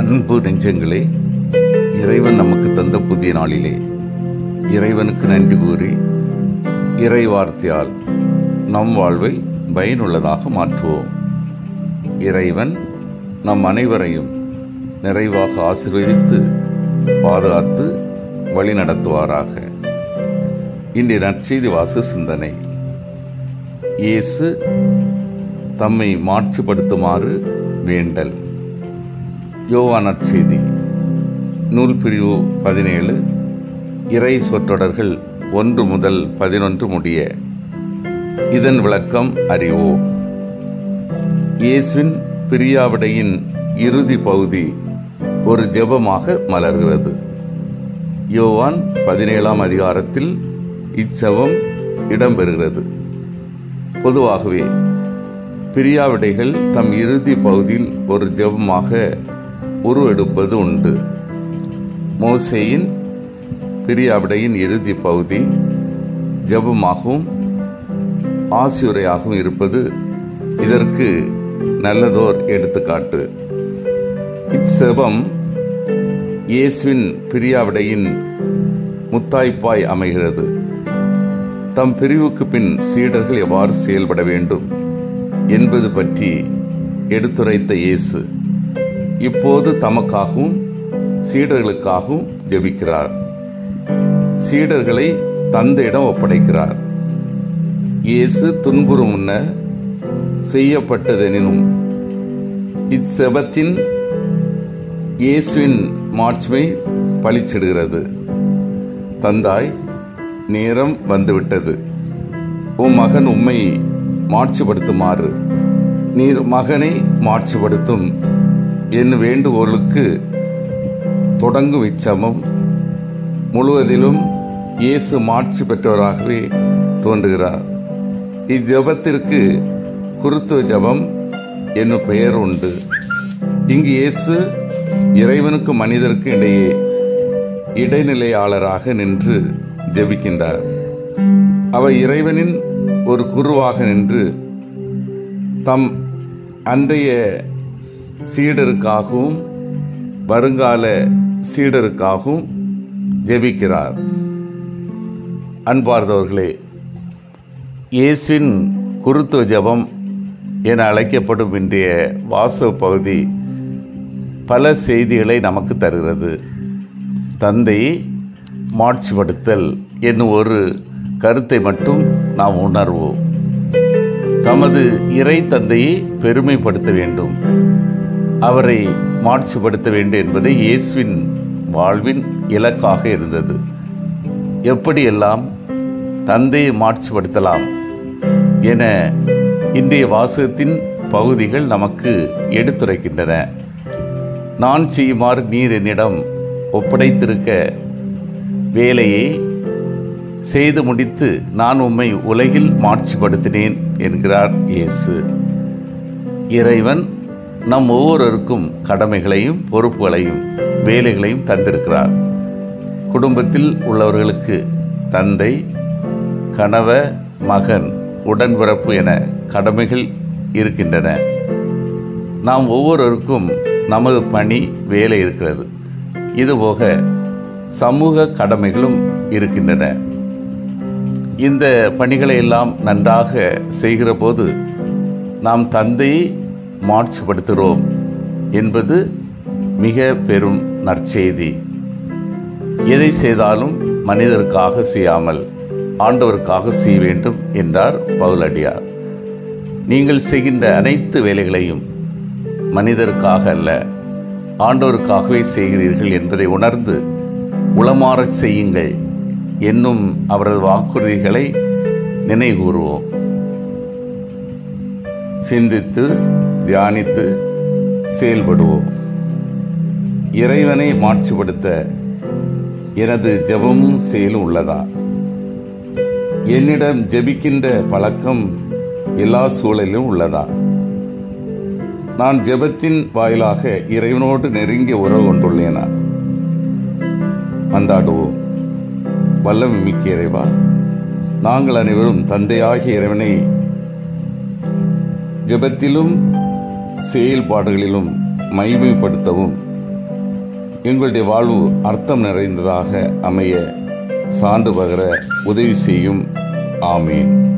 அன்பு நெஞ்சங்களே இறைவன் நமக்கு தந்த புதிய நாளிலே இறைவனுக்கு நன்றி கூறி இறை வார்த்தையால் நம் வாழ்வை பயனுள்ளதாக மாற்றுவோம் இறைவன் நம் அனைவரையும் நிறைவாக ஆசீர்வதித்து பாதுகாத்து வழிநடத்துவாராக இன்றைய நற்செய்தி வாச சிந்தனை இயேசு தம்மை மாற்றுப்படுத்துமாறு வேண்டல் யோவா நற்செய்தி நூல் பிரிவு பதினேழு இறை சொற்றொடர்கள் ஒன்று முதல் பதினொன்று முடிய இதன் விளக்கம் அறிவோம் இயேசுவின் பிரியாவிடையின் இறுதி பகுதி ஒரு ஜெபமாக மலர்கிறது யோவான் பதினேழாம் அதிகாரத்தில் இச்செபம் இடம்பெறுகிறது பொதுவாகவே பிரியாவிடைகள் தம் இறுதி பகுதியில் ஒரு ஜெபமாக உருவெடுப்பது உண்டு மோசேயின் பிரியாவிடையின் இறுதி பகுதி ஜெபமாகவும் ஆசியுரையாகவும் இருப்பது இதற்கு நல்லதோர் எடுத்துக்காட்டு இச்செபம் இயேசுவின் பிரியாவிடையின் முத்தாய்ப்பாய் அமைகிறது தம் பிரிவுக்கு பின் சீடர்கள் எவ்வாறு செயல்பட வேண்டும் என்பது பற்றி எடுத்துரைத்த இயேசு இப்போது தமக்காகவும் சீடர்களுக்காகவும் ஜெபிக்கிறார் சீடர்களை தந்தையிடம் ஒப்படைக்கிறார் இயேசு துன்புறும் முன்ன செய்யப்பட்டதெனினும் இச்செபத்தின் இயேசுவின் மாட்சிமை பளிச்சிடுகிறது தந்தாய் நேரம் வந்துவிட்டது உம் மகன் உம்மை மாட்சிப்படுத்துமாறு நீர் மகனை மாட்சிப்படுத்தும் என் வேண்டுகோளுக்கு தொடங்கும் இச்சமம் முழுவதிலும் இயேசு மாட்சி பெற்றவராகவே தோன்றுகிறார் இஜபத்திற்கு குருத்துவ ஜபம் என்னும் பெயர் உண்டு இங்கு இயேசு இறைவனுக்கு மனிதருக்கு இடையே இடைநிலையாளராக நின்று ஜெபிக்கின்றார் அவர் இறைவனின் ஒரு குருவாக நின்று தம் அன்றைய சீடருக்காகவும் வருங்கால சீடருக்காகவும் ஜெபிக்கிறார் அன்பார்ந்தவர்களே இயேசுவின் குருத்துவ ஜபம் என அழைக்கப்படும் இன்றைய வாசவ பகுதி பல செய்திகளை நமக்கு தருகிறது தந்தை மாட்சிப்படுத்தல் என்னும் ஒரு கருத்தை மட்டும் நாம் உணர்வோம் தமது இறை தந்தையை பெருமைப்படுத்த வேண்டும் அவரை மாட்சிப்படுத்த வேண்டும் என்பதை இயேசுவின் வாழ்வின் இலக்காக இருந்தது எப்படியெல்லாம் தந்தையை மாட்சிப்படுத்தலாம் என இன்றைய வாசகத்தின் பகுதிகள் நமக்கு எடுத்துரைக்கின்றன நான் செய்யுமாறு நீர் என்னிடம் ஒப்படைத்திருக்க வேலையை செய்து முடித்து நான் உம்மை உலகில் மாட்சிப்படுத்தினேன் என்கிறார் இயேசு இறைவன் நம் ஒவ்வொருவருக்கும் கடமைகளையும் பொறுப்புகளையும் வேலைகளையும் தந்திருக்கிறார் குடும்பத்தில் உள்ளவர்களுக்கு தந்தை கணவ மகன் உடன்பிறப்பு என கடமைகள் இருக்கின்றன நாம் ஒவ்வொருவருக்கும் நமது பணி வேலை இருக்கிறது இதுபோக சமூக கடமைகளும் இருக்கின்றன இந்த பணிகளை எல்லாம் நன்றாக செய்கிற போது நாம் தந்தையை மாட்சிப்படுத்துகிறோம் என்பது மிக பெரும் நற்செய்தி எதை செய்தாலும் மனிதருக்காக செய்யாமல் ஆண்டவருக்காக செய்ய வேண்டும் என்றார் பவுலடியார் நீங்கள் செய்கின்ற அனைத்து வேலைகளையும் மனிதருக்காக அல்ல ஆண்டோருக்காகவே செய்கிறீர்கள் என்பதை உணர்ந்து உளமாறச் செய்யுங்கள் என்னும் அவரது வாக்குறுதிகளை நினைகூறுவோம் சிந்தித்து தியானித்து செயல்படுவோம் இறைவனை மாட்சிப்படுத்த எனது ஜெபமும் செயலும் உள்ளதா என்னிடம் ஜெபிக்கின்ற பழக்கம் எல்லா சூழலிலும் உள்ளதா நான் ஜெபத்தின் வாயிலாக இறைவனோடு நெருங்கிய உறவு கொண்டுள்ளேனா மன்றாடுவோம் வல்லமை மிக்க இறைவா நாங்கள் அனைவரும் தந்தையாகிய இறைவனை ஜெபத்திலும் செயல்பாடுகளிலும் மைமைப்படுத்தவும் எங்களுடைய வாழ்வு அர்த்தம் நிறைந்ததாக அமைய சான்று பகர உதவி செய்யும் ஆமீன்